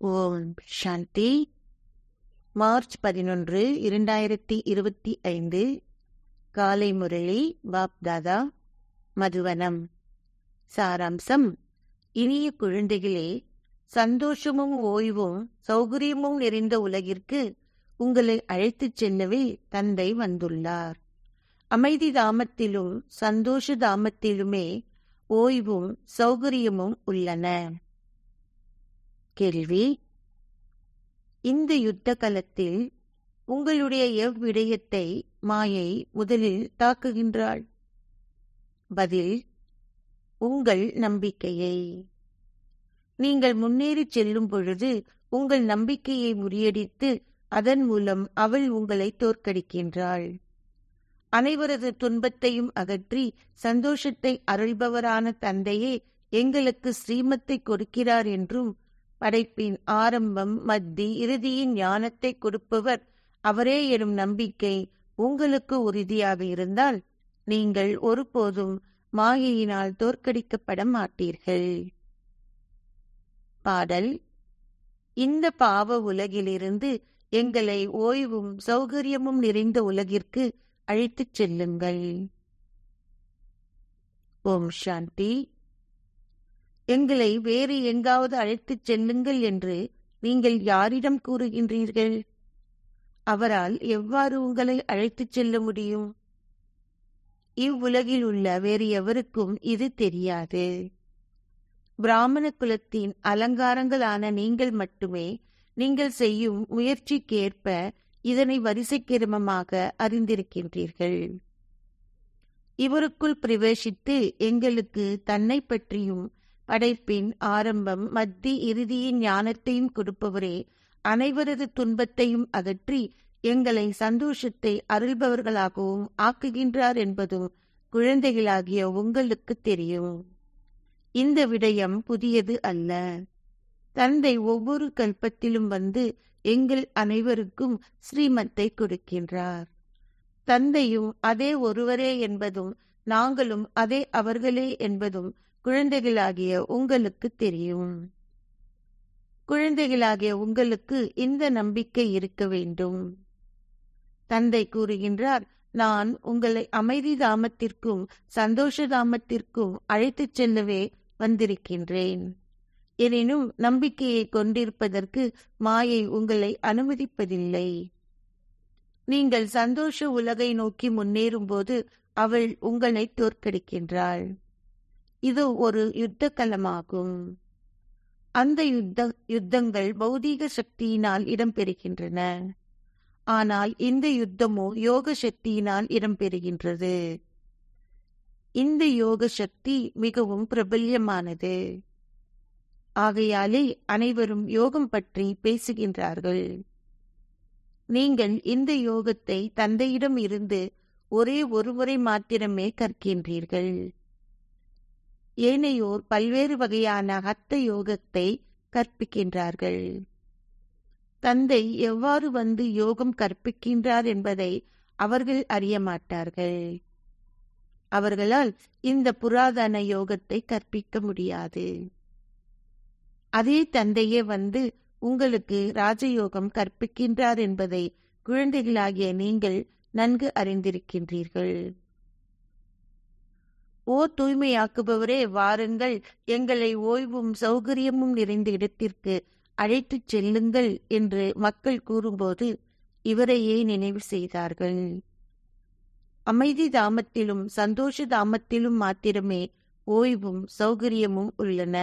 ஓம் சாந்தி March பதினொன்று இரண்டாயிரத்தி இருபத்தி ஐந்து காலை முரளி பாப்தாதா மதுவனம் சாராம்சம் இனிய குழந்தைகளே சந்தோஷமும் ஓய்வும் சௌகரியமும் நிறைந்த உலகிற்கு உங்களை அழைத்துச் செல்லவே தந்தை வந்துள்ளார் அமைதி தாமத்திலும் சந்தோஷ தாமத்திலுமே ஓய்வும் சௌகரியமும் உள்ளன கேள்வி இந்த யுத்த களத்தில் உங்களுடைய எவ்விடயத்தை மாயை முதலில் தாக்குகின்றாள் பதில் உங்கள் நம்பிக்கையை நீங்கள் முன்னேறிச் செல்லும் பொழுது உங்கள் நம்பிக்கையை முறியடித்து அதன் மூலம் அவள் உங்களை தோற்கடிக்கின்றாள் அனைவரது துன்பத்தையும் அகற்றி சந்தோஷத்தை அருள்பவரான தந்தையே எங்களுக்கு ஸ்ரீமத்தை கொடுக்கிறார் என்றும் படைப்பின் ஆரம்பம் மத்தி இறுதியின் ஞானத்தை கொடுப்பவர் அவரே எனும் நம்பிக்கை உங்களுக்கு உறுதியாக இருந்தால் நீங்கள் ஒருபோதும் மாயையினால் தோற்கடிக்கப்பட மாட்டீர்கள் பாடல் இந்த பாவ உலகிலிருந்து எங்களை ஓய்வும் சௌகரியமும் நிறைந்த உலகிற்கு அழைத்துச் செல்லுங்கள் ஓம் சாந்தி எங்களை வேறு எங்காவது அழைத்துச் செல்லுங்கள் என்று நீங்கள் யாரிடம் கூறுகின்றீர்கள் அவரால் எவ்வாறு உங்களை அழைத்துச் செல்ல முடியும் இவ்வுலகில் உள்ள வேறு எவருக்கும் இது தெரியாது பிராமண குலத்தின் அலங்காரங்களான நீங்கள் மட்டுமே நீங்கள் செய்யும் முயற்சிக்கேற்ப இதனை வரிசை கிரமமாக அறிந்திருக்கின்றீர்கள் இவருக்குள் பிரவேசித்து எங்களுக்கு தன்னை பற்றியும் படைப்பின் ஆரம்பம் மத்தி இறுதியின் ஞானத்தையும் கொடுப்பவரே அனைவரது துன்பத்தையும் அகற்றி எங்களை சந்தோஷத்தை அருள்பவர்களாகவும் ஆக்குகின்றார் என்பதும் குழந்தைகளாகிய உங்களுக்கு தெரியும் இந்த விடயம் புதியது அல்ல தந்தை ஒவ்வொரு கல்பத்திலும் வந்து எங்கள் அனைவருக்கும் ஸ்ரீமத்தை கொடுக்கின்றார் தந்தையும் அதே ஒருவரே என்பதும் நாங்களும் அதே அவர்களே என்பதும் குழந்தைகளாகிய உங்களுக்கு தெரியும் குழந்தைகளாகிய உங்களுக்கு இந்த நம்பிக்கை இருக்க வேண்டும் தந்தை கூறுகின்றார் நான் உங்களை அமைதி தாமத்திற்கும் சந்தோஷ தாமத்திற்கும் அழைத்துச் செல்லவே வந்திருக்கின்றேன் எனினும் நம்பிக்கையை கொண்டிருப்பதற்கு மாயை உங்களை அனுமதிப்பதில்லை நீங்கள் சந்தோஷ உலகை நோக்கி முன்னேறும்போது அவள் உங்களை தோற்கடிக்கின்றாள் இது ஒரு யுத்த களமாகும் அந்த யுத்த யுத்தங்கள் பௌதீக சக்தியினால் இடம்பெறுகின்றன ஆனால் இந்த யுத்தமோ யோக சக்தியினால் இடம்பெறுகின்றது இந்த யோக சக்தி மிகவும் பிரபல்யமானது ஆகையாலே அனைவரும் யோகம் பற்றி பேசுகின்றார்கள் நீங்கள் இந்த யோகத்தை தந்தையிடம் இருந்து ஒரே ஒரு முறை மாத்திரமே கற்கின்றீர்கள் ஏனையோர் பல்வேறு வகையான ஹத்த யோகத்தை கற்பிக்கின்றார்கள் தந்தை எவ்வாறு வந்து யோகம் கற்பிக்கின்றார் என்பதை அவர்கள் அறிய மாட்டார்கள் அவர்களால் இந்த புராதன யோகத்தை கற்பிக்க முடியாது அதே தந்தையே வந்து உங்களுக்கு ராஜயோகம் கற்பிக்கின்றார் என்பதை குழந்தைகளாகிய நீங்கள் நன்கு அறிந்திருக்கின்றீர்கள் ஓ தூய்மையாக்குபவரே வாருங்கள் எங்களை ஓய்வும் சௌகரியமும் நிறைந்த இடத்திற்கு அழைத்துச் செல்லுங்கள் என்று மக்கள் கூறும்போது இவரையே நினைவு செய்தார்கள் அமைதி தாமத்திலும் சந்தோஷ தாமத்திலும் மாத்திரமே ஓய்வும் சௌகரியமும் உள்ளன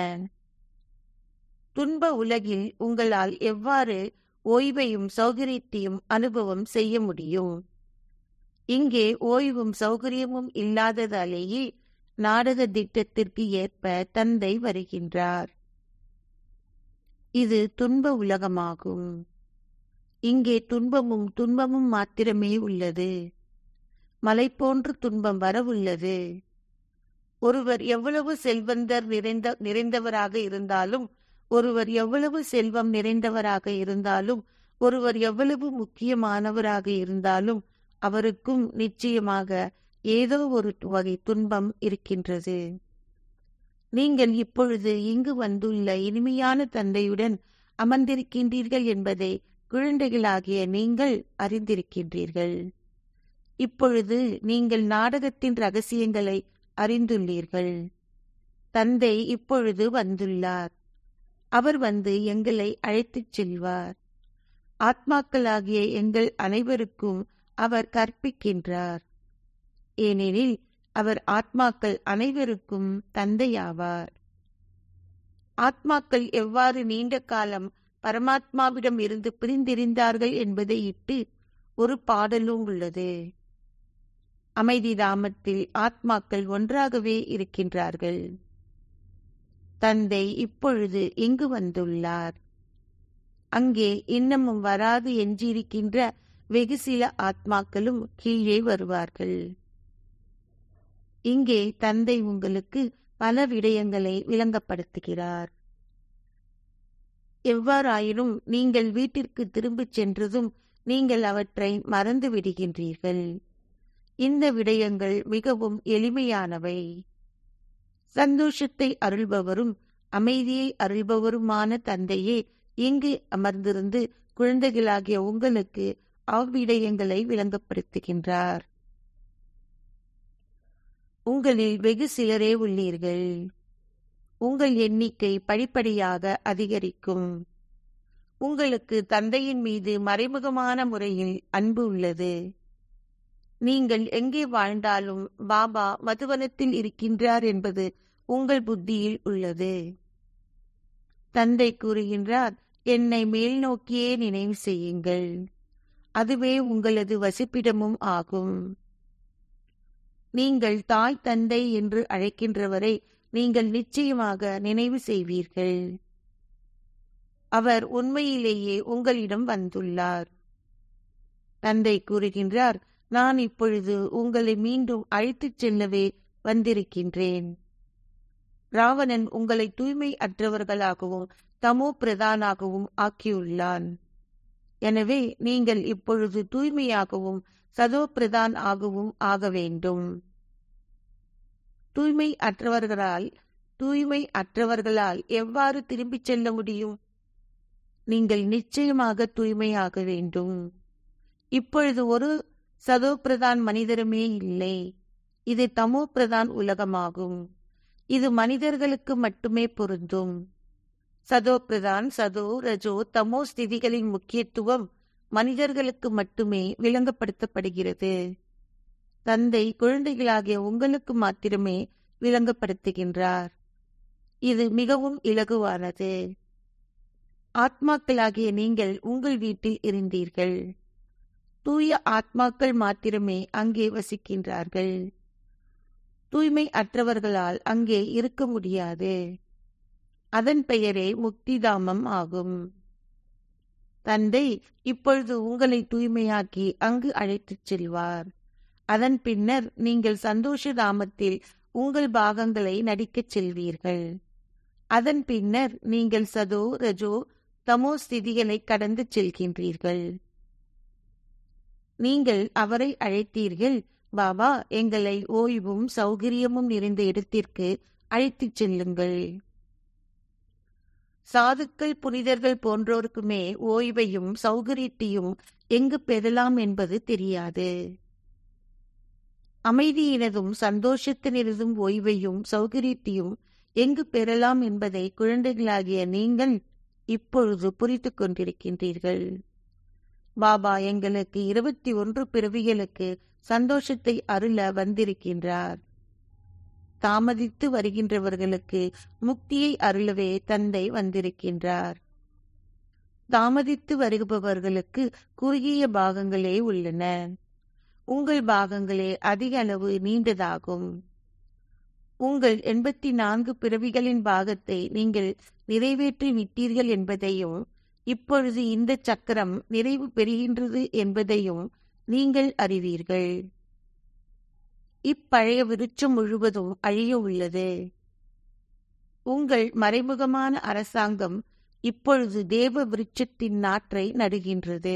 துன்ப உலகில் உங்களால் எவ்வாறு ஓய்வையும் சௌகரியத்தையும் அனுபவம் செய்ய முடியும் இங்கே ஓய்வும் சௌகரியமும் இல்லாததாலேயே நாடக திட்டத்திற்கு ஏற்ப தந்தை வருகின்றார் இது துன்ப உலகமாகும் இங்கே துன்பமும் துன்பமும் மாத்திரமே உள்ளது மலை போன்று துன்பம் வரவுள்ளது ஒருவர் எவ்வளவு செல்வந்தர் நிறைந்த நிறைந்தவராக இருந்தாலும் ஒருவர் எவ்வளவு செல்வம் நிறைந்தவராக இருந்தாலும் ஒருவர் எவ்வளவு முக்கியமானவராக இருந்தாலும் அவருக்கும் நிச்சயமாக ஏதோ ஒரு வகை துன்பம் இருக்கின்றது நீங்கள் இப்பொழுது இங்கு வந்துள்ள இனிமையான தந்தையுடன் அமர்ந்திருக்கின்றீர்கள் என்பதை குழந்தைகளாகிய நீங்கள் அறிந்திருக்கின்றீர்கள் இப்பொழுது நீங்கள் நாடகத்தின் ரகசியங்களை அறிந்துள்ளீர்கள் தந்தை இப்பொழுது வந்துள்ளார் அவர் வந்து எங்களை அழைத்துச் செல்வார் ஆத்மாக்களாகிய எங்கள் அனைவருக்கும் அவர் கற்பிக்கின்றார் ஏனெனில் அவர் ஆத்மாக்கள் அனைவருக்கும் தந்தையாவார் ஆத்மாக்கள் எவ்வாறு நீண்ட காலம் பரமாத்மாவிடம் இருந்து பிரிந்திருந்தார்கள் என்பதை இட்டு ஒரு பாடலும் உள்ளது அமைதி தாமத்தில் ஆத்மாக்கள் ஒன்றாகவே இருக்கின்றார்கள் தந்தை இப்பொழுது இங்கு வந்துள்ளார் அங்கே இன்னமும் வராது எஞ்சியிருக்கின்ற வெகு சில ஆத்மாக்களும் கீழே வருவார்கள் இங்கே தந்தை உங்களுக்கு பல விடயங்களை விளங்கப்படுத்துகிறார் எவ்வாறாயினும் நீங்கள் வீட்டிற்கு திரும்பிச் சென்றதும் நீங்கள் அவற்றை மறந்து விடுகின்றீர்கள் இந்த விடயங்கள் மிகவும் எளிமையானவை சந்தோஷத்தை அருள்பவரும் அமைதியை அருள்பவருமான தந்தையே இங்கு அமர்ந்திருந்து குழந்தைகளாகிய உங்களுக்கு அவ்விடயங்களை விளங்கப்படுத்துகின்றார் உங்களில் வெகு சிலரே உள்ளீர்கள் உங்கள் எண்ணிக்கை படிப்படியாக அதிகரிக்கும் உங்களுக்கு தந்தையின் மீது மறைமுகமான முறையில் அன்பு உள்ளது நீங்கள் எங்கே வாழ்ந்தாலும் பாபா மதுவனத்தில் இருக்கின்றார் என்பது உங்கள் புத்தியில் உள்ளது தந்தை கூறுகின்றார் என்னை மேல் நோக்கியே நினைவு செய்யுங்கள் அதுவே உங்களது வசிப்பிடமும் ஆகும் நீங்கள் தாய் தந்தை என்று அழைக்கின்றவரை நீங்கள் நிச்சயமாக நினைவு செய்வீர்கள் அவர் உண்மையிலேயே உங்களிடம் வந்துள்ளார் தந்தை கூறுகின்றார் நான் இப்பொழுது உங்களை மீண்டும் அழைத்துச் செல்லவே வந்திருக்கின்றேன் ராவணன் உங்களை தூய்மை அற்றவர்களாகவும் தமோ பிரதானாகவும் ஆக்கியுள்ளான் எனவே நீங்கள் இப்பொழுது தூய்மையாகவும் சதோ பிரதான் ஆகவும் ஆக வேண்டும் தூய்மை அற்றவர்களால் தூய்மை அற்றவர்களால் எவ்வாறு திரும்பிச் செல்ல முடியும் நீங்கள் நிச்சயமாக தூய்மையாக வேண்டும் இப்பொழுது ஒரு சதோ பிரதான் மனிதருமே இல்லை இது தமோ பிரதான் உலகமாகும் இது மனிதர்களுக்கு மட்டுமே பொருந்தும் சதோ பிரதான் சதோ ரஜோ தமோ ஸ்திதிகளின் முக்கியத்துவம் மனிதர்களுக்கு மட்டுமே விளங்கப்படுத்தப்படுகிறது தந்தை குழந்தைகளாகிய உங்களுக்கு மாத்திரமே விளங்கப்படுத்துகின்றார் இது மிகவும் இலகுவானது ஆத்மாக்களாகிய நீங்கள் உங்கள் வீட்டில் இருந்தீர்கள் தூய ஆத்மாக்கள் மாத்திரமே அங்கே வசிக்கின்றார்கள் தூய்மை அற்றவர்களால் அங்கே இருக்க முடியாது அதன் பெயரே முக்திதாமம் ஆகும் தந்தை இப்பொழுது உங்களை தூய்மையாக்கி அங்கு அழைத்துச் செல்வார் அதன் பின்னர் நீங்கள் சந்தோஷ தாமத்தில் உங்கள் பாகங்களை நடிக்கச் செல்வீர்கள் அதன் பின்னர் நீங்கள் சதோ ரஜோ தமோ ஸ்திதிகளை கடந்து செல்கின்றீர்கள் நீங்கள் அவரை அழைத்தீர்கள் பாபா எங்களை ஓய்வும் சௌகரியமும் நிறைந்த இடத்திற்கு அழைத்துச் செல்லுங்கள் சாதுக்கள் புனிதர்கள் போன்றோருக்குமே ஓய்வையும் சௌகரியத்தையும் எங்கு பெறலாம் என்பது தெரியாது அமைதியினதும் சந்தோஷத்தினதும் ஓய்வையும் சௌகரியத்தையும் எங்கு பெறலாம் என்பதை குழந்தைகளாகிய நீங்கள் இப்பொழுது புரிந்து கொண்டிருக்கின்றீர்கள் பாபா எங்களுக்கு இருபத்தி ஒன்று பிறவிகளுக்கு சந்தோஷத்தை அருள வந்திருக்கின்றார் தாமதித்து வருகின்றவர்களுக்கு முக்தியை அருளவே தந்தை வந்திருக்கின்றார் தாமதித்து வருபவர்களுக்கு குறுகிய பாகங்களே உள்ளன உங்கள் பாகங்களே அதிக அளவு நீண்டதாகும் உங்கள் எண்பத்தி நான்கு பிறவிகளின் பாகத்தை நீங்கள் நிறைவேற்றி விட்டீர்கள் என்பதையும் இப்பொழுது இந்த சக்கரம் நிறைவு பெறுகின்றது என்பதையும் நீங்கள் அறிவீர்கள் இப்பழைய விருட்சம் முழுவதும் அழிய உள்ளது உங்கள் மறைமுகமான அரசாங்கம் இப்பொழுது தேவ விருட்சத்தின் நாற்றை நடுகின்றது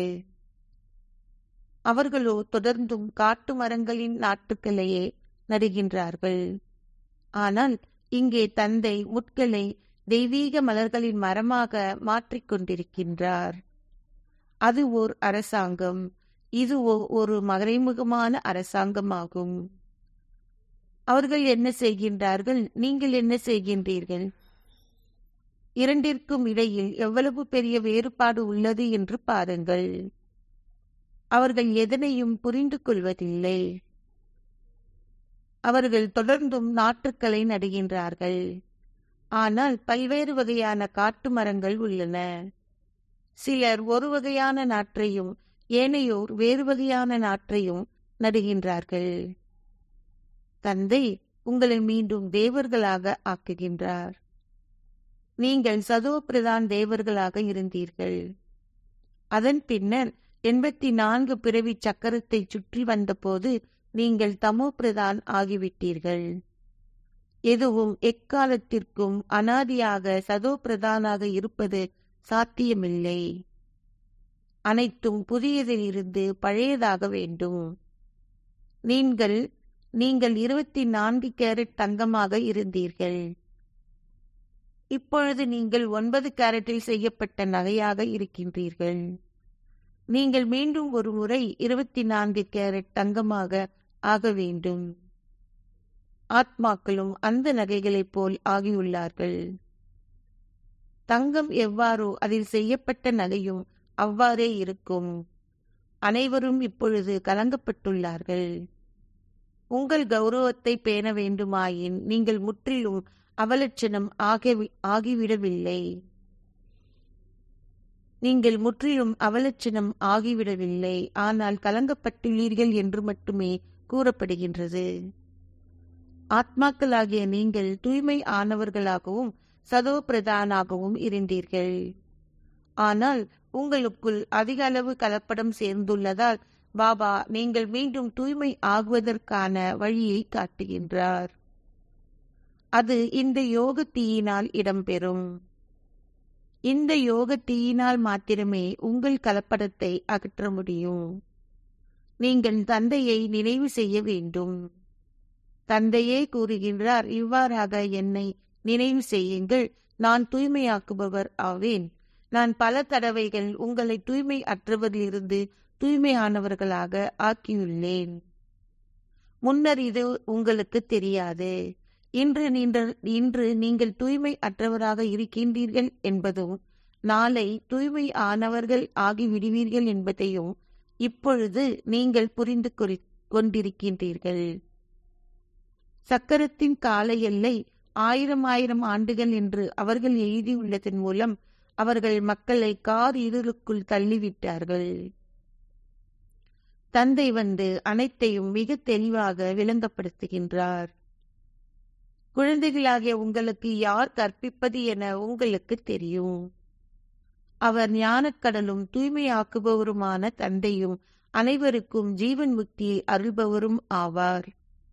அவர்களோ தொடர்ந்தும் காட்டு மரங்களின் நாட்டுக்களையே நடுகின்றார்கள் ஆனால் இங்கே தந்தை முட்களை தெய்வீக மலர்களின் மரமாக மாற்றிக் கொண்டிருக்கின்றார் அது ஓர் அரசாங்கம் இது ஓ- ஒரு மறைமுகமான அரசாங்கமாகும் அவர்கள் என்ன செய்கின்றார்கள் நீங்கள் என்ன செய்கின்றீர்கள் இரண்டிற்கும் இடையில் எவ்வளவு பெரிய வேறுபாடு உள்ளது என்று பாருங்கள் அவர்கள் எதனையும் புரிந்து கொள்வதில்லை அவர்கள் தொடர்ந்தும் நாற்றுக்களை நடுகின்றார்கள் ஆனால் பல்வேறு வகையான காட்டு மரங்கள் உள்ளன சிலர் ஒரு வகையான நாற்றையும் ஏனையோர் வேறு வகையான நாற்றையும் நடுகின்றார்கள் தந்தை உங்களை மீண்டும் தேவர்களாக ஆக்குகின்றார் நீங்கள் சதோ பிரதான் தேவர்களாக இருந்தீர்கள் அதன் பின்னர் எண்பத்தி நான்கு பிறவி சக்கரத்தை சுற்றி வந்தபோது நீங்கள் தமோ பிரதான் ஆகிவிட்டீர்கள் எதுவும் எக்காலத்திற்கும் அனாதியாக சதோ பிரதானாக இருப்பது சாத்தியமில்லை அனைத்தும் புதியதிலிருந்து பழையதாக வேண்டும் நீங்கள் நீங்கள் இருபத்தி நான்கு கேரட் தங்கமாக இருந்தீர்கள் இப்பொழுது நீங்கள் ஒன்பது கேரட்டில் செய்யப்பட்ட நகையாக இருக்கின்றீர்கள் நீங்கள் மீண்டும் ஒரு முறை இருபத்தி நான்கு கேரட் தங்கமாக ஆக வேண்டும் ஆத்மாக்களும் அந்த நகைகளைப் போல் ஆகியுள்ளார்கள் தங்கம் எவ்வாறோ அதில் செய்யப்பட்ட நகையும் அவ்வாறே இருக்கும் அனைவரும் இப்பொழுது கலங்கப்பட்டுள்ளார்கள் உங்கள் கௌரவத்தை பேண வேண்டுமாயின் நீங்கள் முற்றிலும் அவலட்சணம் ஆகி ஆகிவிடவில்லை நீங்கள் முற்றிலும் அவலட்சணம் ஆகிவிடவில்லை ஆனால் கலங்கப்பட்டுள்ளீர்கள் என்று மட்டுமே கூறப்படுகின்றது ஆத்மாக்களாகிய நீங்கள் தூய்மை ஆனவர்களாகவும் சதோ பிரதானாகவும் இருந்தீர்கள் ஆனால் உங்களுக்குள் அதிக அளவு கலப்படம் சேர்ந்துள்ளதால் பாபா நீங்கள் மீண்டும் தூய்மை ஆகுவதற்கான வழியை காட்டுகின்றார் அது இந்த யோக தீயினால் இடம்பெறும் இந்த யோக தீயினால் மாத்திரமே உங்கள் கலப்படத்தை அகற்ற முடியும் நீங்கள் தந்தையை நினைவு செய்ய வேண்டும் தந்தையே கூறுகின்றார் இவ்வாறாக என்னை நினைவு செய்யுங்கள் நான் தூய்மையாக்குபவர் ஆவேன் நான் பல தடவைகள் உங்களை தூய்மை அற்றவரிலிருந்து தூய்மையானவர்களாக ஆக்கியுள்ளேன் முன்னர் இது உங்களுக்கு தெரியாது இன்று நீங்கள் இன்று நீங்கள் தூய்மை அற்றவராக இருக்கின்றீர்கள் என்பதும் நாளை தூய்மை ஆனவர்கள் ஆகிவிடுவீர்கள் என்பதையும் இப்பொழுது நீங்கள் புரிந்து கொரி- கொண்டிருக்கின்றீர்கள் சக்கரத்தின் கால எல்லை ஆயிரம் ஆயிரம் ஆண்டுகள் என்று அவர்கள் எழுதியுள்ளதன் மூலம் அவர்கள் மக்களை கார் இருளுக்குள் தள்ளிவிட்டார்கள் தந்தை வந்து அனைத்தையும் மிக தெளிவாக விளங்கப்படுத்துகின்றார் குழந்தைகளாகிய உங்களுக்கு யார் கற்பிப்பது என உங்களுக்கு தெரியும் அவர் ஞானக்கடலும் தூய்மையாக்குபவருமான தந்தையும் அனைவருக்கும் ஜீவன் முக்தியை அருள்பவரும் ஆவார்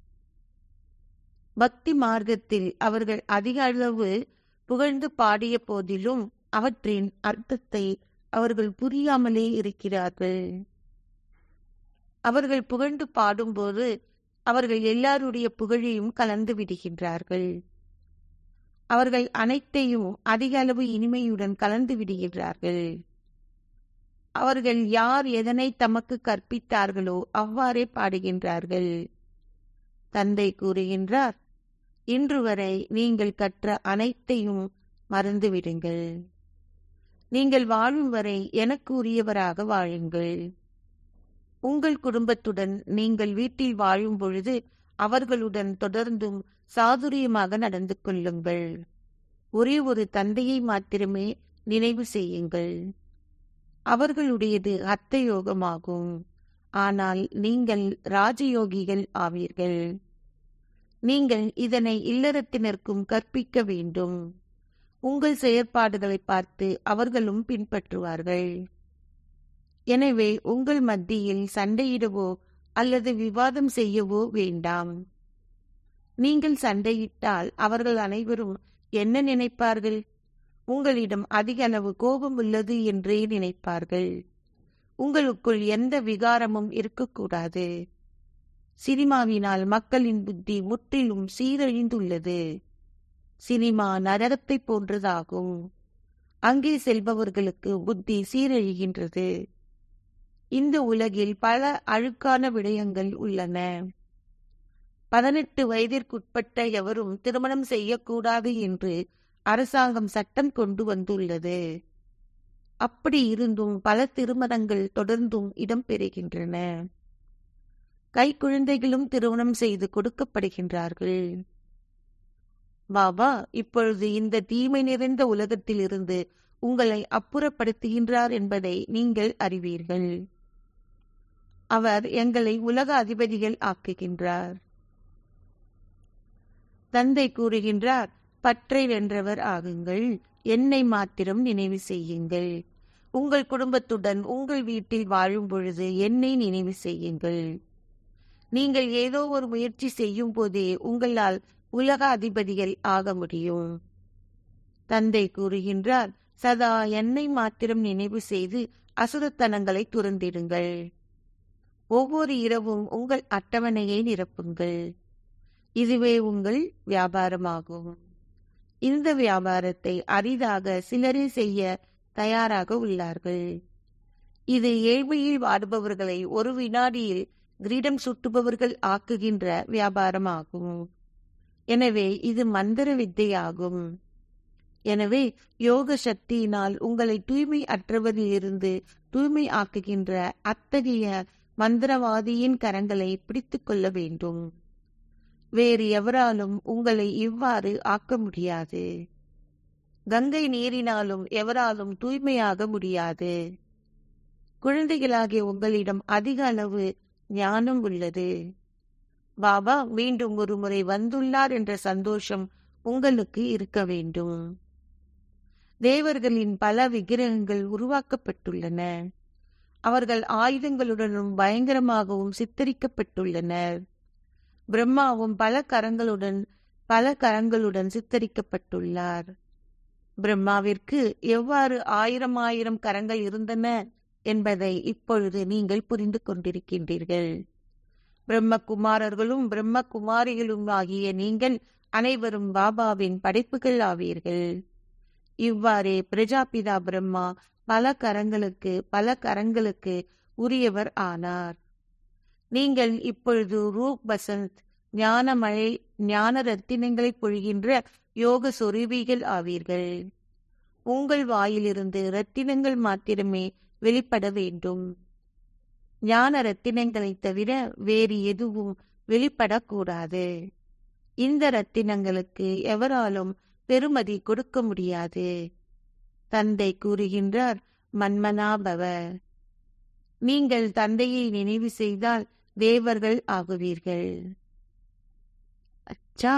பக்தி மார்க்கத்தில் அவர்கள் அதிக அளவு புகழ்ந்து பாடிய போதிலும் அவற்றின் அர்த்தத்தை அவர்கள் புரியாமலே இருக்கிறார்கள் அவர்கள் புகழ்ந்து பாடும்போது அவர்கள் எல்லாருடைய புகழையும் கலந்து விடுகின்றார்கள் அவர்கள் அனைத்தையும் அதிக அளவு இனிமையுடன் கலந்து விடுகின்றார்கள் அவர்கள் யார் எதனை தமக்கு கற்பித்தார்களோ அவ்வாறே பாடுகின்றார்கள் தந்தை கூறுகின்றார் இன்று வரை நீங்கள் கற்ற அனைத்தையும் மறந்துவிடுங்கள் நீங்கள் வாழும் வரை எனக்கு உரியவராக வாழுங்கள் உங்கள் குடும்பத்துடன் நீங்கள் வீட்டில் வாழும் பொழுது அவர்களுடன் தொடர்ந்தும் சாதுரியமாக நடந்து கொள்ளுங்கள் ஒரே ஒரு தந்தையை மாத்திரமே நினைவு செய்யுங்கள் அவர்களுடையது அத்த யோகமாகும் ஆனால் நீங்கள் ராஜயோகிகள் ஆவீர்கள் நீங்கள் இதனை இல்லறத்தினருக்கும் கற்பிக்க வேண்டும் உங்கள் செயற்பாடுகளை பார்த்து அவர்களும் பின்பற்றுவார்கள் எனவே உங்கள் மத்தியில் சண்டையிடவோ அல்லது விவாதம் செய்யவோ வேண்டாம் நீங்கள் சண்டையிட்டால் அவர்கள் அனைவரும் என்ன நினைப்பார்கள் உங்களிடம் அதிக அளவு கோபம் உள்ளது என்றே நினைப்பார்கள் உங்களுக்குள் எந்த விகாரமும் இருக்கக்கூடாது சினிமாவினால் மக்களின் புத்தி முற்றிலும் சீரழிந்துள்ளது சினிமா நரகத்தை போன்றதாகும் அங்கே செல்பவர்களுக்கு புத்தி சீரழிகின்றது இந்த உலகில் பல அழுக்கான விடயங்கள் உள்ளன பதினெட்டு வயதிற்குட்பட்ட எவரும் திருமணம் செய்யக்கூடாது என்று அரசாங்கம் சட்டம் கொண்டு வந்துள்ளது அப்படி இருந்தும் பல திருமணங்கள் தொடர்ந்தும் இடம்பெறுகின்றன கைக்குழந்தைகளும் திருமணம் செய்து கொடுக்கப்படுகின்றார்கள் பாபா இப்பொழுது இந்த தீமை நிறைந்த உலகத்தில் இருந்து உங்களை அப்புறப்படுத்துகின்றார் என்பதை நீங்கள் அறிவீர்கள் அவர் எங்களை உலக அதிபதிகள் ஆக்குகின்றார் தந்தை கூறுகின்றார் பற்றை வென்றவர் ஆகுங்கள் என்னை மாத்திரம் நினைவு செய்யுங்கள் உங்கள் குடும்பத்துடன் உங்கள் வீட்டில் வாழும் பொழுது என்னை நினைவு செய்யுங்கள் நீங்கள் ஏதோ ஒரு முயற்சி செய்யும் போதே உங்களால் உலக அதிபதிகள் ஆக முடியும் தந்தை கூறுகின்றார் சதா என்னை மாத்திரம் நினைவு செய்து அசுரத்தனங்களை துறந்திடுங்கள் ஒவ்வொரு இரவும் உங்கள் அட்டவணையை நிரப்புங்கள் இதுவே உங்கள் வியாபாரமாகும் இந்த வியாபாரத்தை அரிதாக சிலரே செய்ய தயாராக உள்ளார்கள் இது ஏழ்மையில் வாடுபவர்களை ஒரு வினாடியில் கிரீடம் சுட்டுபவர்கள் ஆக்குகின்ற வியாபாரமாகும் எனவே இது மந்திர வித்தையாகும் எனவே யோக சக்தியினால் உங்களை தூய்மை அற்றவரிலிருந்து தூய்மை ஆக்குகின்ற அத்தகைய மந்திரவாதியின் கரங்களை பிடித்துக் கொள்ள வேண்டும் வேறு எவராலும் உங்களை இவ்வாறு ஆக்க முடியாது கங்கை நீரினாலும் எவராலும் தூய்மையாக முடியாது குழந்தைகளாகிய உங்களிடம் அதிக அளவு ஞானம் உள்ளது பாபா மீண்டும் ஒரு முறை வந்துள்ளார் என்ற சந்தோஷம் உங்களுக்கு இருக்க வேண்டும் தேவர்களின் பல விக்கிரகங்கள் உருவாக்கப்பட்டுள்ளன அவர்கள் ஆயுதங்களுடனும் பயங்கரமாகவும் சித்தரிக்கப்பட்டுள்ளனர் பிரம்மாவும் பல கரங்களுடன் பல கரங்களுடன் சித்தரிக்கப்பட்டுள்ளார் பிரம்மாவிற்கு எவ்வாறு ஆயிரம் ஆயிரம் கரங்கள் இருந்தன என்பதை இப்பொழுது நீங்கள் புரிந்து கொண்டிருக்கின்றீர்கள் பிரம்மகுமாரர்களும் பிரம்மகுமாரிகளும் ஆகிய நீங்கள் அனைவரும் பாபாவின் படைப்புகள் ஆவீர்கள் இவ்வாறே பிரஜாபிதா பிரம்மா பல கரங்களுக்கு பல கரங்களுக்கு உரியவர் ஆனார் நீங்கள் இப்பொழுது ரூப் பசந்த் ஞான மழை ஞான ரத்தினங்களை பொழிகின்ற யோக சொருவிகள் ஆவீர்கள் உங்கள் வாயிலிருந்து ரத்தினங்கள் மாத்திரமே வெளிப்பட வேண்டும் ஞான ரத்தினங்களைத் தவிர வேறு எதுவும் வெளிப்படக்கூடாது இந்த ரத்தினங்களுக்கு எவராலும் பெருமதி கொடுக்க முடியாது தந்தை கூறுகின்றார் மன்மனாபவ நீங்கள் தந்தையை நினைவு செய்தால் தேவர்கள் ஆகுவீர்கள் அச்சா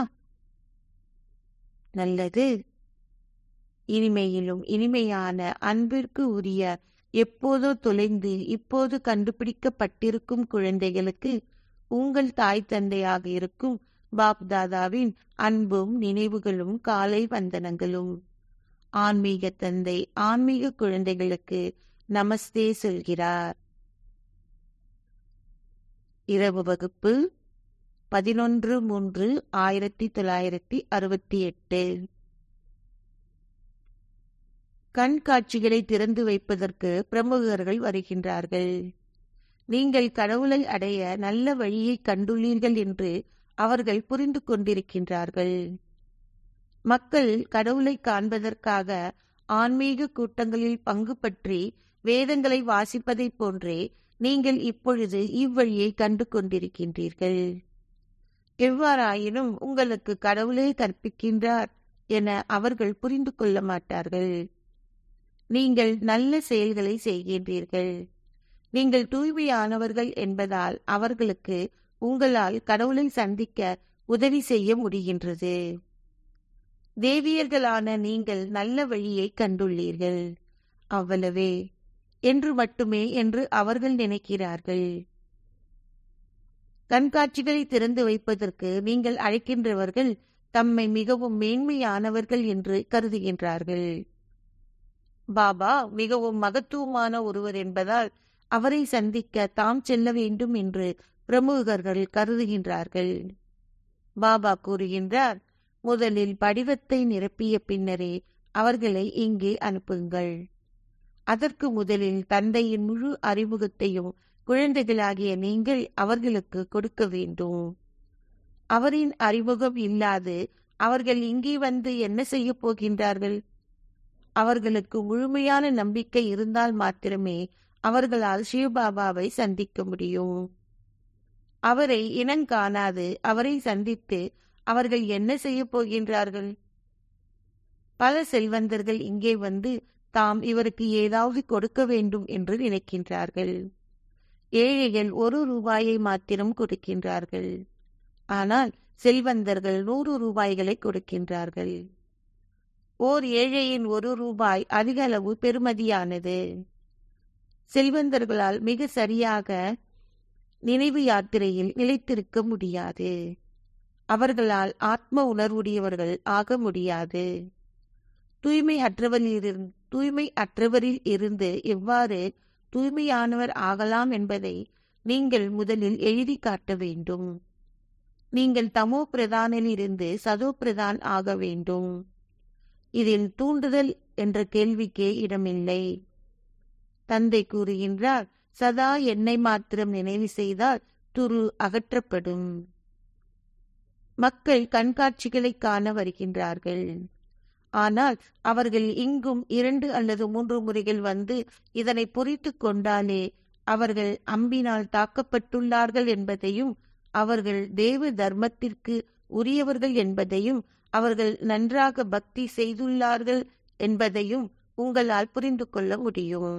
நல்லது இனிமையிலும் இனிமையான அன்பிற்கு உரிய எப்போதோ தொலைந்து இப்போது கண்டுபிடிக்கப்பட்டிருக்கும் குழந்தைகளுக்கு உங்கள் தாய் தந்தையாக இருக்கும் பாப் தாதாவின் அன்பும் நினைவுகளும் காலை வந்தனங்களும் ஆன்மீக தந்தை ஆன்மீக குழந்தைகளுக்கு நமஸ்தே சொல்கிறார் இரவு வகுப்பு பதினொன்று மூன்று ஆயிரத்தி தொள்ளாயிரத்தி அறுபத்தி எட்டு கண்காட்சிகளை திறந்து வைப்பதற்கு பிரமுகர்கள் வருகின்றார்கள் நீங்கள் கடவுளை அடைய நல்ல வழியை கண்டுள்ளீர்கள் என்று அவர்கள் புரிந்து கொண்டிருக்கின்றார்கள் மக்கள் கடவுளை காண்பதற்காக ஆன்மீக கூட்டங்களில் பங்கு பற்றி வேதங்களை வாசிப்பதைப் போன்றே நீங்கள் இப்பொழுது இவ்வழியை கண்டு கொண்டிருக்கின்றீர்கள் எவ்வாறாயினும் உங்களுக்கு கடவுளே கற்பிக்கின்றார் என அவர்கள் புரிந்து கொள்ள மாட்டார்கள் நீங்கள் நல்ல செயல்களை செய்கின்றீர்கள் நீங்கள் தூய்மையானவர்கள் என்பதால் அவர்களுக்கு உங்களால் கடவுளை சந்திக்க உதவி செய்ய முடிகின்றது தேவியர்களான நீங்கள் நல்ல வழியை கண்டுள்ளீர்கள் அவ்வளவே என்று மட்டுமே என்று அவர்கள் நினைக்கிறார்கள் கண்காட்சிகளை திறந்து வைப்பதற்கு நீங்கள் அழைக்கின்றவர்கள் தம்மை மிகவும் மேன்மையானவர்கள் என்று கருதுகின்றார்கள் பாபா மிகவும் மகத்துவமான ஒருவர் என்பதால் அவரை சந்திக்க தாம் செல்ல வேண்டும் என்று பிரமுகர்கள் கருதுகின்றார்கள் பாபா கூறுகின்றார் முதலில் படிவத்தை நிரப்பிய பின்னரே அவர்களை இங்கே அனுப்புங்கள் அதற்கு முதலில் தந்தையின் முழு அறிமுகத்தையும் குழந்தைகளாகிய நீங்கள் அவர்களுக்கு கொடுக்க வேண்டும் அவரின் அறிமுகம் இல்லாது அவர்கள் இங்கே வந்து என்ன செய்ய போகின்றார்கள் அவர்களுக்கு முழுமையான நம்பிக்கை இருந்தால் மாத்திரமே அவர்களால் சிவபாபாவை சந்திக்க முடியும் அவரை இனங்காணாது அவரை சந்தித்து அவர்கள் என்ன செய்ய போகின்றார்கள் பல செல்வந்தர்கள் இங்கே வந்து தாம் இவருக்கு ஏதாவது கொடுக்க வேண்டும் என்று நினைக்கின்றார்கள் ஏழைகள் ஒரு ரூபாயை மாத்திரம் கொடுக்கின்றார்கள் ஆனால் செல்வந்தர்கள் நூறு ரூபாய்களை கொடுக்கின்றார்கள் ஓர் ஏழையின் ஒரு ரூபாய் அதிக அளவு பெருமதியானது செல்வந்தர்களால் மிக சரியாக நினைவு யாத்திரையில் நிலைத்திருக்க முடியாது அவர்களால் ஆத்ம உணர்வுடையவர்கள் ஆக முடியாது தூய்மை அற்றவரில் தூய்மை அற்றவரில் இருந்து எவ்வாறு தூய்மையானவர் ஆகலாம் என்பதை நீங்கள் முதலில் எழுதி காட்ட வேண்டும் நீங்கள் தமோ பிரதானில் இருந்து சதோ பிரதான் ஆக வேண்டும் இதில் தூண்டுதல் என்ற கேள்விக்கே இடமில்லை தந்தை கூறுகின்றார் சதா என்னை மாத்திரம் நினைவு செய்தால் துரு அகற்றப்படும் மக்கள் கண்காட்சிகளை காண வருகின்றார்கள் ஆனால் அவர்கள் இங்கும் இரண்டு அல்லது மூன்று முறைகள் வந்து இதனை புரித்து கொண்டாலே அவர்கள் அம்பினால் தாக்கப்பட்டுள்ளார்கள் என்பதையும் அவர்கள் தேவ தர்மத்திற்கு உரியவர்கள் என்பதையும் அவர்கள் நன்றாக பக்தி செய்துள்ளார்கள் என்பதையும் உங்களால் புரிந்து கொள்ள முடியும்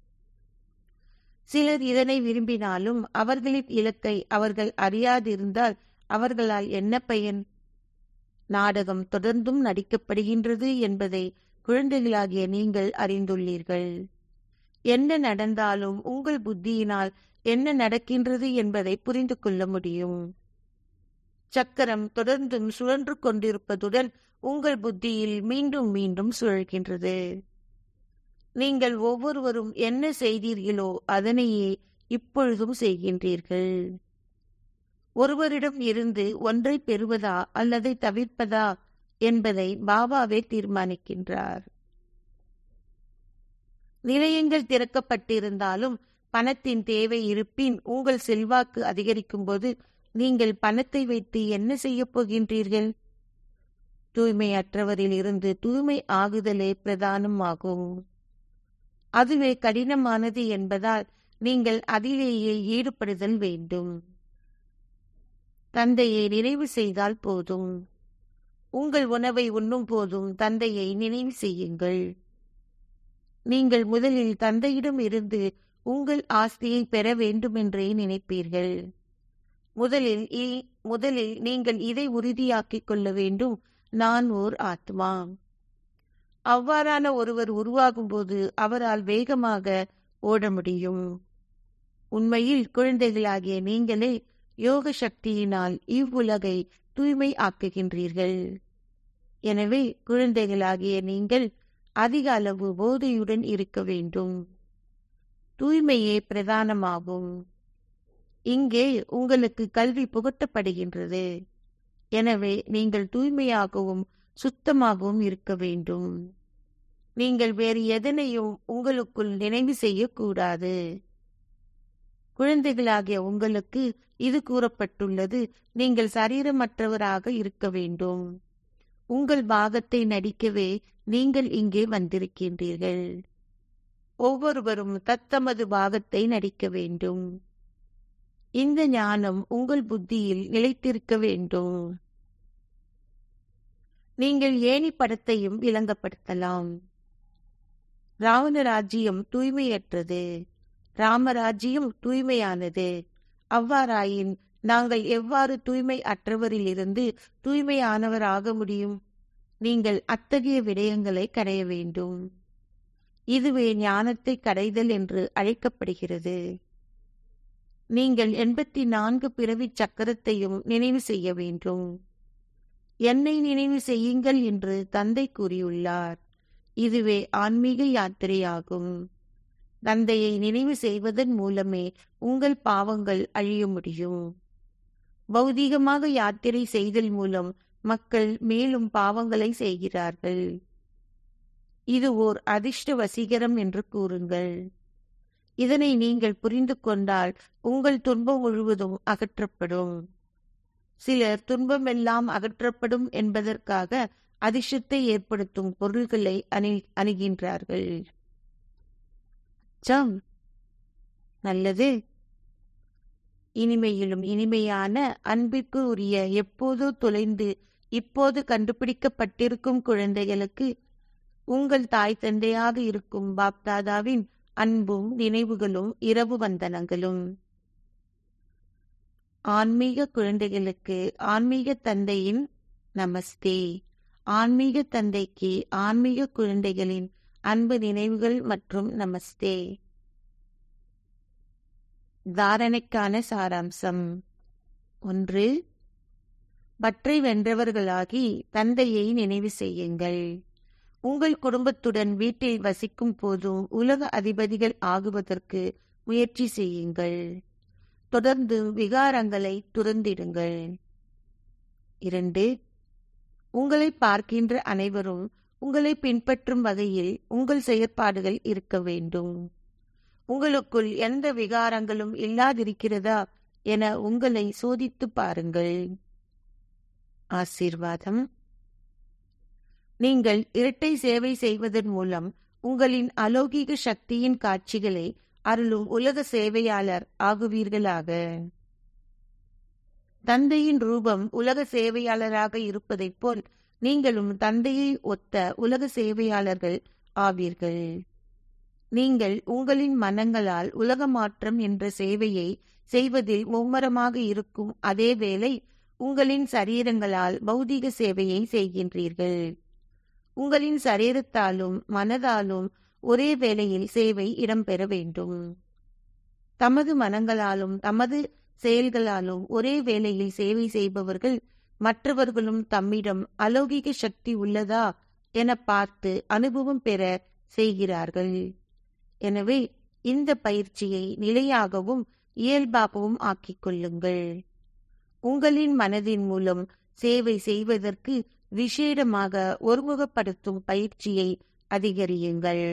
சிலர் இதனை விரும்பினாலும் அவர்களின் இலக்கை அவர்கள் அறியாதிருந்தால் அவர்களால் என்ன பயன் நாடகம் தொடர்ந்தும் நடிக்கப்படுகின்றது என்பதை குழந்தைகளாகிய நீங்கள் அறிந்துள்ளீர்கள் என்ன நடந்தாலும் உங்கள் புத்தியினால் என்ன நடக்கின்றது என்பதை புரிந்து கொள்ள முடியும் சக்கரம் தொடர்ந்தும் சுழன்று கொண்டிருப்பதுடன் உங்கள் புத்தியில் மீண்டும் மீண்டும் சுழல்கின்றது நீங்கள் ஒவ்வொருவரும் என்ன செய்தீர்களோ அதனையே இப்பொழுதும் செய்கின்றீர்கள் ஒருவரிடம் இருந்து ஒன்றை பெறுவதா அல்லது தவிர்ப்பதா என்பதை பாபாவே தீர்மானிக்கின்றார் நிலையங்கள் திறக்கப்பட்டிருந்தாலும் பணத்தின் தேவை இருப்பின் உங்கள் செல்வாக்கு அதிகரிக்கும் போது நீங்கள் பணத்தை வைத்து என்ன செய்யப் போகின்றீர்கள் தூய்மையற்றவரில் இருந்து தூய்மை ஆகுதலே பிரதானம் ஆகும் அதுவே கடினமானது என்பதால் நீங்கள் அதிலேயே ஈடுபடுதல் வேண்டும் தந்தையை நினைவு செய்தால் போதும் உங்கள் உணவை உண்ணும் போதும் தந்தையை நினைவு செய்யுங்கள் நீங்கள் முதலில் தந்தையிடம் இருந்து உங்கள் ஆஸ்தியை பெற வேண்டுமென்றே நினைப்பீர்கள் முதலில் முதலில் நீங்கள் இதை உறுதியாக்கிக் கொள்ள வேண்டும் நான் ஓர் ஆத்மா அவ்வாறான ஒருவர் உருவாகும் போது அவரால் வேகமாக ஓட முடியும் உண்மையில் குழந்தைகளாகிய நீங்களே யோக சக்தியினால் இவ்வுலகை தூய்மை ஆக்குகின்றீர்கள் எனவே குழந்தைகளாகிய நீங்கள் அதிக அளவு போதையுடன் இருக்க வேண்டும் தூய்மையே பிரதானமாகும் இங்கே உங்களுக்கு கல்வி புகட்டப்படுகின்றது எனவே நீங்கள் தூய்மையாகவும் சுத்தமாகவும் இருக்க வேண்டும் நீங்கள் வேறு எதனையும் உங்களுக்குள் நினைவு செய்யக்கூடாது குழந்தைகளாகிய உங்களுக்கு இது கூறப்பட்டுள்ளது நீங்கள் சரீரமற்றவராக இருக்க வேண்டும் உங்கள் பாகத்தை நடிக்கவே நீங்கள் இங்கே வந்திருக்கின்றீர்கள் ஒவ்வொருவரும் தத்தமது பாகத்தை நடிக்க வேண்டும் இந்த ஞானம் உங்கள் புத்தியில் நிலைத்திருக்க வேண்டும் நீங்கள் ஏணி படத்தையும் விளங்கப்படுத்தலாம் ராவண ராஜ்யம் தூய்மையற்றது ராமராஜ்யம் தூய்மையானது அவ்வாறாயின் நாங்கள் எவ்வாறு தூய்மை அற்றவரிலிருந்து தூய்மையானவராக முடியும் நீங்கள் அத்தகைய விடயங்களை கடைய வேண்டும் இதுவே ஞானத்தை கடைதல் என்று அழைக்கப்படுகிறது நீங்கள் எண்பத்தி நான்கு பிறவி சக்கரத்தையும் நினைவு செய்ய வேண்டும் என்னை நினைவு செய்யுங்கள் என்று தந்தை கூறியுள்ளார் இதுவே ஆன்மீக யாத்திரையாகும் தந்தையை நினைவு செய்வதன் மூலமே உங்கள் பாவங்கள் அழிய முடியும் பௌதீகமாக யாத்திரை செய்தல் மூலம் மக்கள் மேலும் பாவங்களை செய்கிறார்கள் இது ஓர் அதிர்ஷ்ட வசீகரம் என்று கூறுங்கள் இதனை நீங்கள் புரிந்து கொண்டால் உங்கள் துன்பம் முழுவதும் அகற்றப்படும் சிலர் துன்பமெல்லாம் அகற்றப்படும் என்பதற்காக அதிர்ஷ்டத்தை ஏற்படுத்தும் பொருள்களை அணி அணுகின்றார்கள் சம் நல்லது இனிமையிலும் இனிமையான அன்பிற்கு உரிய எப்போதோ தொலைந்து இப்போது கண்டுபிடிக்கப்பட்டிருக்கும் குழந்தைகளுக்கு உங்கள் தாய் தந்தையாக இருக்கும் பாப்தாதாவின் அன்பும் நினைவுகளும் இரவு வந்தனங்களும் ஆன்மீக குழந்தைகளுக்கு ஆன்மீக தந்தையின் நமஸ்தே ஆன்மீக தந்தைக்கு ஆன்மீக குழந்தைகளின் அன்பு நினைவுகள் மற்றும் நமஸ்தே தாரணைக்கான சாராம்சம் ஒன்று பற்றை வென்றவர்களாகி தந்தையை நினைவு செய்யுங்கள் உங்கள் குடும்பத்துடன் வீட்டில் வசிக்கும் போதும் உலக அதிபதிகள் ஆகுவதற்கு முயற்சி செய்யுங்கள் தொடர்ந்து விகாரங்களை துறந்திடுங்கள் இரண்டு உங்களை பார்க்கின்ற அனைவரும் உங்களை பின்பற்றும் வகையில் உங்கள் செயற்பாடுகள் இருக்க வேண்டும் உங்களுக்குள் எந்த விகாரங்களும் இல்லாதிருக்கிறதா என உங்களை சோதித்து பாருங்கள் ஆசீர்வாதம் நீங்கள் இரட்டை சேவை செய்வதன் மூலம் உங்களின் அலௌகிக சக்தியின் காட்சிகளை அருளும் உலக சேவையாளர் ஆகுவீர்களாக தந்தையின் ரூபம் உலக சேவையாளராக இருப்பதைப் போல் நீங்களும் தந்தையை ஒத்த உலக சேவையாளர்கள் ஆவீர்கள் நீங்கள் உங்களின் மனங்களால் உலக மாற்றம் என்ற சேவையை செய்வதில் மும்மரமாக இருக்கும் அதே வேளை உங்களின் சரீரங்களால் பௌதிக சேவையை செய்கின்றீர்கள் உங்களின் சரீரத்தாலும் மனதாலும் ஒரே வேளையில் சேவை இடம்பெற வேண்டும் தமது மனங்களாலும் தமது செயல்களாலும் ஒரே வேளையில் சேவை செய்பவர்கள் மற்றவர்களும் தம்மிடம் அலௌகிக சக்தி உள்ளதா என பார்த்து அனுபவம் பெற செய்கிறார்கள் எனவே இந்த பயிற்சியை நிலையாகவும் இயல்பாகவும் ஆக்கிக் கொள்ளுங்கள் உங்களின் மனதின் மூலம் சேவை செய்வதற்கு விசேடமாக ஒருமுகப்படுத்தும் பயிற்சியை அதிகரியுங்கள்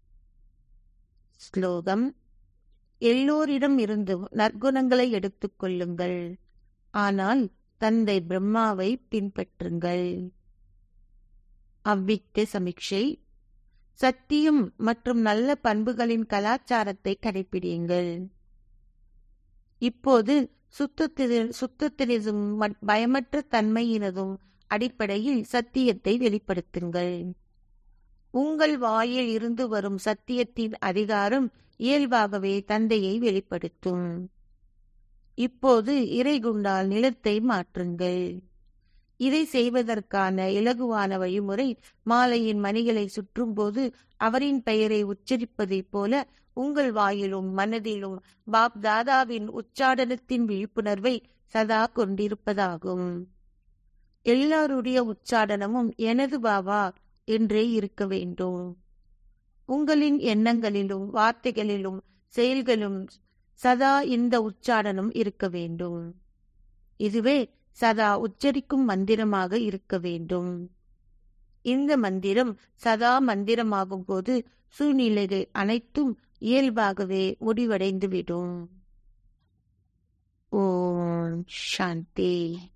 ஸ்லோகம் எல்லோரிடம் இருந்தும் நற்குணங்களை எடுத்துக் கொள்ளுங்கள் ஆனால் தந்தை பிரம்மாவை பின்பற்றுங்கள் அவ்விக்த சமீட்சை சத்தியம் மற்றும் நல்ல பண்புகளின் கலாச்சாரத்தை கடைபிடியுங்கள் இப்போது சுத்தத்தின சுத்தத்தினதும் பயமற்ற தன்மையினதும் அடிப்படையில் சத்தியத்தை வெளிப்படுத்துங்கள் உங்கள் வாயில் இருந்து வரும் சத்தியத்தின் அதிகாரம் இயல்பாகவே தந்தையை வெளிப்படுத்தும் இப்போது இறைகுண்டால் நிலத்தை மாற்றுங்கள் இதை செய்வதற்கான இலகுவான வழிமுறை மாலையின் மணிகளை சுற்றும் போது அவரின் பெயரை உச்சரிப்பதைப் போல உங்கள் வாயிலும் மனதிலும் பாப் தாதாவின் உச்சாடனத்தின் விழிப்புணர்வை சதா கொண்டிருப்பதாகும் எல்லாருடைய உச்சாடனமும் எனது பாபா என்றே இருக்க வேண்டும் உங்களின் எண்ணங்களிலும் வார்த்தைகளிலும் செயல்களும் சதா இந்த உச்சாடனம் இருக்க வேண்டும் இதுவே சதா உச்சரிக்கும் மந்திரமாக இருக்க வேண்டும் இந்த மந்திரம் சதா மந்திரமாகும் போது சூழ்நிலைகள் அனைத்தும் இயல்பாகவே முடிவடைந்துவிடும் ஓம் சாந்தி